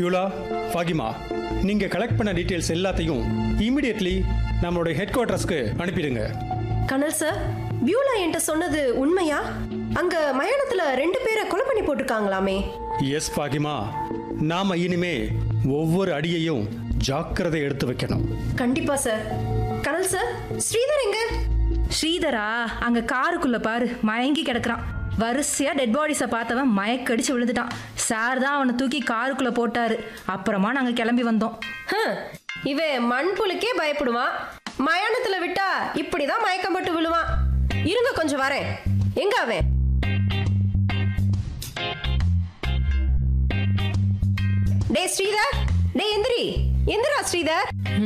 Beulah Fahima நீங்க collect பண்ண details எல்லாத்தையும் இமிடியட்லி நம்மளுடைய ஹெட் குவார்ட்டர்ஸ்க்கு அனுப்பிடுங்க கனல் சார் பியூலா என்கிட்ட சொன்னது உண்மையா அங்க மயானத்துல ரெண்டு பேரை கொலை பண்ணி போட்டிருக்காங்களாமே எஸ் ஃபாகிமா நாம இனிமே ஒவ்வொரு அடியையும் ஜாக்கிரதை எடுத்து வைக்கணும் கண்டிப்பா சார் கனல் சார் ஸ்ரீதர் எங்க ஸ்ரீதரா அங்க காருக்குள்ள பாரு மயங்கி கிடக்குறான் வரிசையா டெட் பாடிஸை பார்த்தவன் மயக்கடிச்சு விழுந்துட்டான் சார் தான் அவனை தூக்கி காருக்குள்ள போட்டாரு அப்புறமா நாங்க கிளம்பி வந்தோம் ஹம், இவன் மண்புழுக்கே பயப்படுவான் மயானத்துல விட்டா இப்படிதான் மயக்கம் போட்டு விழுவான் இருங்க கொஞ்சம் வரேன் எங்க அவன் டே ஸ்ரீதர் டே எந்திரி எந்திரா ஸ்ரீதர்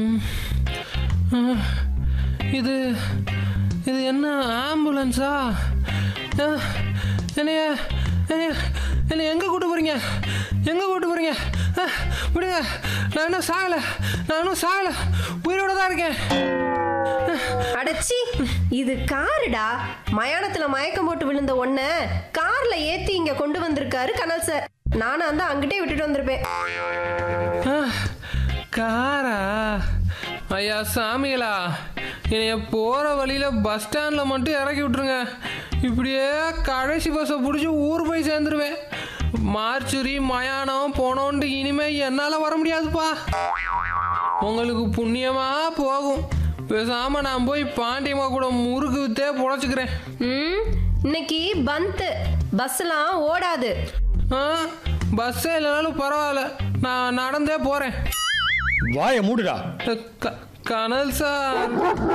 இது இது என்ன ஆம்புலன்ஸா அஹ், என்னைய என்னைய என்னை எங்கே கூட்டு போகிறீங்க எங்கே கூட்டு போகிறீங்க விடுங்க நான் இன்னும் சாகலை நான் இன்னும் சாகலை உயிரோட தான் இருக்கேன் அடச்சி இது காருடா மயானத்துல மயக்கம் போட்டு விழுந்த ஒன்ன கார்ல ஏத்தி இங்க கொண்டு வந்திருக்காரு கனல் சார் நானும் அந்த அங்கிட்டே விட்டுட்டு வந்திருப்பேன் அஹ், காரா ஐயா சாமிகளா என்னைய போகிற வழியில் பஸ் ஸ்டாண்டில் மட்டும் இறக்கி விட்ருங்க இப்படியே கடைசி பஸ்ஸை பிடிச்சி ஊர் போய் சேர்ந்துருவேன் மார்ச்சுரி மயானம் போனோன்ட்டு இனிமே என்னால் வர முடியாதுப்பா உங்களுக்கு புண்ணியமாக போகும் பேசாம நான் போய் பாண்டியம்மா கூட முறுக்கு வித்தே பொழைச்சிக்கிறேன் ம் இன்னைக்கு பந்த் பஸ்லாம் ஓடாது ஆ பஸ்ஸே இல்லைனாலும் பரவாயில்ல நான் நடந்தே போகிறேன் வாயை மூடுடா க- கனல் சார்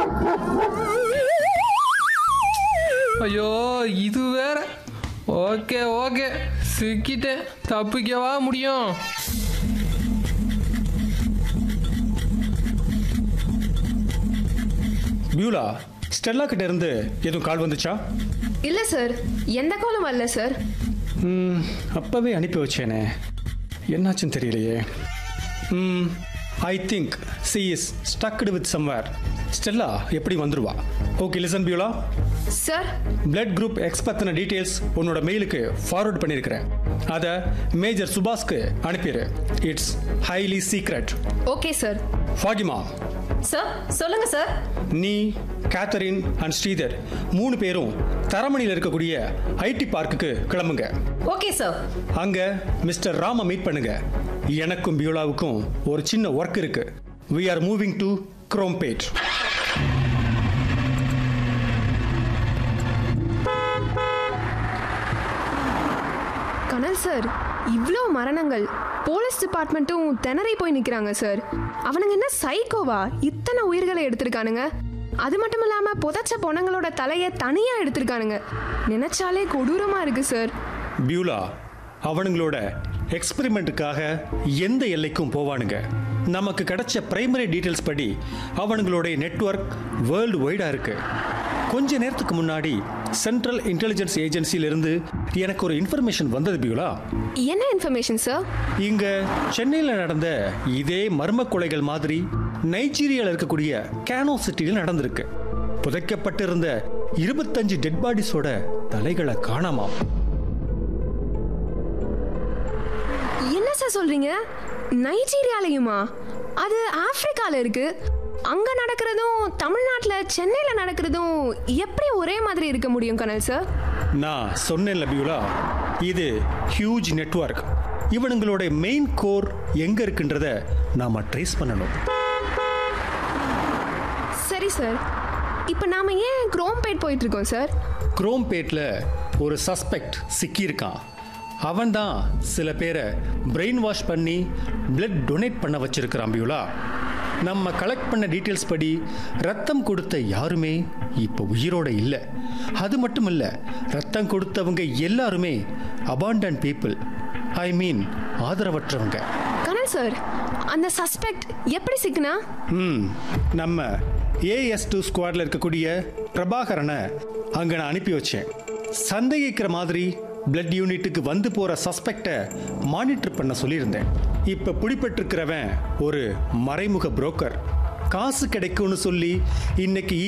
ஐயோ இது வேற ஓகே ஓகே சிக்கிட்டேன் தப்பிக்கவா முடியும் பியூலா ஸ்டெல்லா கிட்ட இருந்து எதுவும் கால் வந்துச்சா இல்ல சார் எந்த காலம் வரல சார் ம், அப்பவே அனுப்பி வச்சேனே என்னாச்சுன்னு தெரியலையே ம் I think she is stuck with somewhere Stella எப்படி வந்துருவா okay listen Beulah sir blood group X பத்தின டீட்டெயில்ஸ் உன்னோட மெயிலுக்கு ஃபார்வர்ட் பண்ணியிருக்கிறேன் அதை மேஜர் சுபாஸ்க்கு அனுப்பிடு it's highly secret okay sir ஃபாகிமா சார் சொல்லுங்க சார் நீ கேத்தரின் அண்ட் ஸ்ரீதர் மூணு பேரும் தரமணியில் இருக்கக்கூடிய ஐடி பார்க்குக்கு கிளம்புங்க ஓகே சார் அங்க மிஸ்டர் ராம மீட் பண்ணுங்க எனக்கும் பியூலாவுக்கும் ஒரு சின்ன ஒர்க் இருக்கு we are moving to Chromepet கனல் சார் இவ்வளோ மரணங்கள் போலீஸ் டிபார்ட்மெண்ட்டும் திணறி போய் நிற்கிறாங்க சார் அவனுங்க என்ன சைக்கோவா இத்தனை உயிர்களை எடுத்திருக்கானுங்க அது மட்டும் இல்லாமல் புதைச்ச பொணங்களோட தலையை தனியாக எடுத்திருக்கானுங்க நினைச்சாலே கொடூரமாக இருக்கு சார் பியூலா அவனுங்களோட எக்ஸ்பெரிமெண்ட்டுக்காக எந்த எல்லைக்கும் போவானுங்க நமக்கு கிடைச்ச பிரைமரி டீட்டெயில்ஸ் படி அவனுங்களுடைய நெட்வொர்க் வேர்ல்டு வைடா இருக்கு கொஞ்ச நேரத்துக்கு முன்னாடி சென்ட்ரல் இன்டெலிஜென்ஸ் ஏஜென்சியிலிருந்து எனக்கு ஒரு இன்ஃபர்மேஷன் வந்தது பியூலா என்ன இன்ஃபர்மேஷன் சார் இங்க சென்னையில் நடந்த இதே மர்ம கொலைகள் மாதிரி நைஜீரியாவில் இருக்கக்கூடிய கேனோ சிட்டியில் நடந்திருக்கு புதைக்கப்பட்டிருந்த இருபத்தஞ்சு டெட் பாடிஸோட தலைகளை காணாமாம் என்ன சார் சொல்றீங்க நைஜீரியாலையுமா அது ஆப்பிரிக்கால இருக்கு அங்க நடக்கிறதும் தமிழ்நாட்டுல சென்னையில நடக்கிறதும் எப்படி ஒரே மாதிரி இருக்க முடியும் கனல் சார் நான் சொன்னேன்ல பியூலா இது ஹியூஜ் நெட்வொர்க் இவனுங்களோட மெயின் கோர் எங்க இருக்குன்றத நாம ட்ரேஸ் பண்ணணும் சரி சார் இப்போ நாம ஏன் குரோம்பேட் போயிட்டு இருக்கோம் சார் குரோம்பேட்ல ஒரு சஸ்பெக்ட் சிக்கியிருக்கான் அவன் தான் சில பேரை பிரெயின் வாஷ் பண்ணி பிளட் டொனேட் பண்ண வச்சிருக்கிறான் பியூலா நம்ம கலெக்ட் பண்ண டீட்டெயில்ஸ் படி ரத்தம் கொடுத்த யாருமே இப்போ உயிரோட இல்லை அது மட்டும் இல்லை ரத்தம் கொடுத்தவங்க எல்லாருமே அபாண்டன் பீப்புள் ஐ மீன் ஆதரவற்றவங்க கனல் சார் அந்த சஸ்பெக்ட் எப்படி சிக்கினா ம் நம்ம ஏஎஸ் டூ ஸ்குவாட்ல இருக்கக்கூடிய பிரபாகரனை அங்க நான் அனுப்பி வச்சேன் சந்தேகிக்கிற மாதிரி பிளட் யூனிட்டுக்கு வந்து போற சஸ்பெக்டை மானிட்டர் பண்ண சொல்லியிருந்தேன் இப்ப பிடிபட்டிருக்கிறவன் ஒரு மறைமுக புரோக்கர் காசு கிடைக்கும்னு சொல்லி இன்னைக்கு